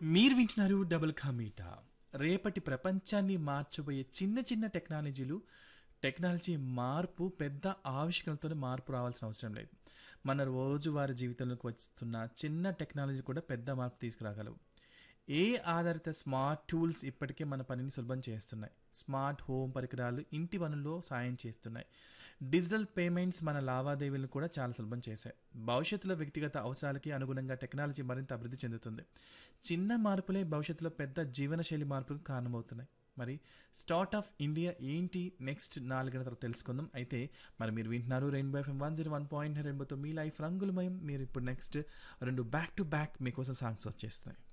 మీరు వింటున్నారు డబుల్ కమీటా రేపటి ప్రపంచాన్ని మార్చబోయే చిన్న చిన్న టెక్నాలజీలు టెక్నాలజీ మార్పు పెద్ద ఆవిష్కరణలతోనే మార్పు రావాల్సిన అవసరం లేదు మన రోజువారీ జీవితంలోకి వస్తున్న చిన్న టెక్నాలజీ కూడా పెద్ద మార్పు తీసుకురాగలవు ఏ ఆధారిత స్మార్ట్ టూల్స్ ఇప్పటికే మన పనిని సులభం చేస్తున్నాయి స్మార్ట్ హోమ్ పరికరాలు ఇంటి పనుల్లో సాయం చేస్తున్నాయి డిజిటల్ పేమెంట్స్ మన లావాదేవీలను కూడా చాలా సులభం చేశాయి భవిష్యత్తులో వ్యక్తిగత అవసరాలకి అనుగుణంగా టెక్నాలజీ మరింత అభివృద్ధి చెందుతుంది చిన్న మార్పులే భవిష్యత్తులో పెద్ద జీవనశైలి మార్పులకు కారణమవుతున్నాయి మరి స్టార్ట్ ఆఫ్ ఇండియా ఏంటి నెక్స్ట్ నాలుగైన తర్వాత తెలుసుకుందాం అయితే మరి మీరు వింటున్నారు rainbow FM one zero one point రెయిన్బోతో మీ లైఫ్ రంగులమయం మీరు ఇప్పుడు నెక్స్ట్ రెండు బ్యాక్ టు బ్యాక్ మీకోసం సాంగ్స్ వచ్చేస్తున్నాయి